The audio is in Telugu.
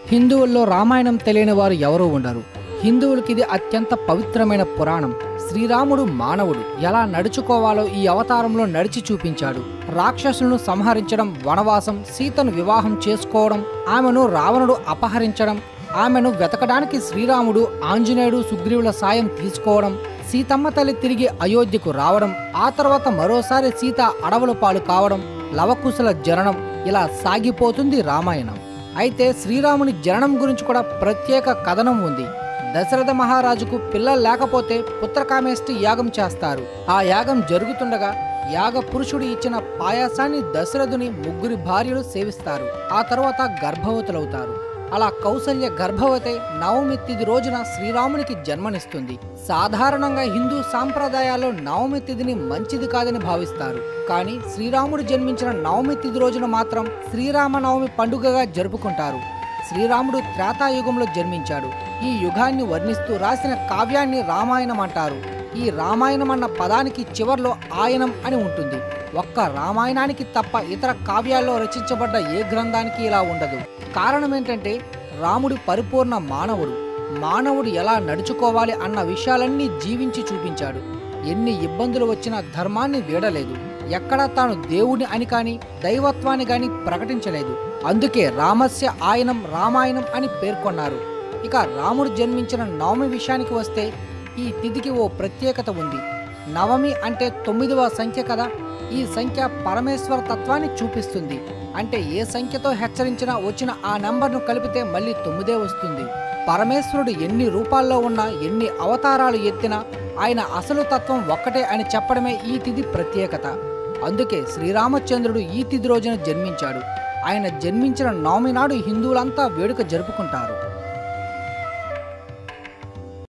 హిందువుల్లో రామాయణం తెలియని వారు ఎవరూ ఉండరు హిందువులకి ఇది అత్యంత పవిత్రమైన పురాణం శ్రీరాముడు మానవుడు ఎలా నడుచుకోవాలో ఈ అవతారంలో నడిచి చూపించాడు రాక్షసులను సంహరించడం వనవాసం సీతను వివాహం చేసుకోవడం ఆమెను రావణుడు అపహరించడం ఆమెను వెతకడానికి శ్రీరాముడు ఆంజనేయుడు సుగ్రీవుల సాయం తీసుకోవడం సీతమ్మ తల్లి తిరిగి అయోధ్యకు రావడం ఆ తర్వాత మరోసారి సీత అడవుల పాలు కావడం లవకుశల జననం ఇలా సాగిపోతుంది రామాయణం అయితే శ్రీరాముని జననం గురించి కూడా ప్రత్యేక కథనం ఉంది దశరథ మహారాజుకు పిల్లలు లేకపోతే పుత్రకామేష్టి యాగం చేస్తారు ఆ యాగం జరుగుతుండగా యాగ పురుషుడు ఇచ్చిన పాయాసాన్ని దశరథుని ముగ్గురి భార్యలు సేవిస్తారు ఆ తర్వాత గర్భవతులవుతారు అలా కౌసల్య గర్భవతి నవమి తిథి రోజున శ్రీరామునికి జన్మనిస్తుంది సాధారణంగా హిందూ సాంప్రదాయాల్లో నవమి తిథిని మంచిది కాదని భావిస్తారు కానీ శ్రీరాముడు జన్మించిన నవమి తిథి రోజున మాత్రం శ్రీరామనవమి పండుగగా జరుపుకుంటారు శ్రీరాముడు త్రేతాయుగంలో జన్మించాడు ఈ యుగాన్ని వర్ణిస్తూ రాసిన కావ్యాన్ని రామాయణం అంటారు ఈ రామాయణం అన్న పదానికి చివర్లో ఆయనం అని ఉంటుంది ఒక్క రామాయణానికి తప్ప ఇతర కావ్యాల్లో రచించబడ్డ ఏ గ్రంథానికి ఇలా ఉండదు కారణం ఏంటంటే రాముడు పరిపూర్ణ మానవుడు మానవుడు ఎలా నడుచుకోవాలి అన్న విషయాలన్నీ జీవించి చూపించాడు ఎన్ని ఇబ్బందులు వచ్చినా ధర్మాన్ని వీడలేదు ఎక్కడా తాను దేవుడిని అని కాని దైవత్వాన్ని గాని ప్రకటించలేదు అందుకే రామస్య ఆయనం రామాయణం అని పేర్కొన్నారు ఇక రాముడు జన్మించిన నవమి విషయానికి వస్తే ఈ తిథికి ఓ ప్రత్యేకత ఉంది నవమి అంటే తొమ్మిదవ సంఖ్య కదా ఈ సంఖ్య పరమేశ్వర తత్వాన్ని చూపిస్తుంది అంటే ఏ సంఖ్యతో హెచ్చరించినా వచ్చిన ఆ నంబర్ను కలిపితే మళ్ళీ తొమ్మిదే వస్తుంది పరమేశ్వరుడు ఎన్ని రూపాల్లో ఉన్నా ఎన్ని అవతారాలు ఎత్తినా ఆయన అసలు తత్వం ఒక్కటే అని చెప్పడమే ఈ తిథి ప్రత్యేకత అందుకే శ్రీరామచంద్రుడు ఈ తిథి రోజున జన్మించాడు ఆయన జన్మించిన నవమి నాడు హిందువులంతా వేడుక జరుపుకుంటారు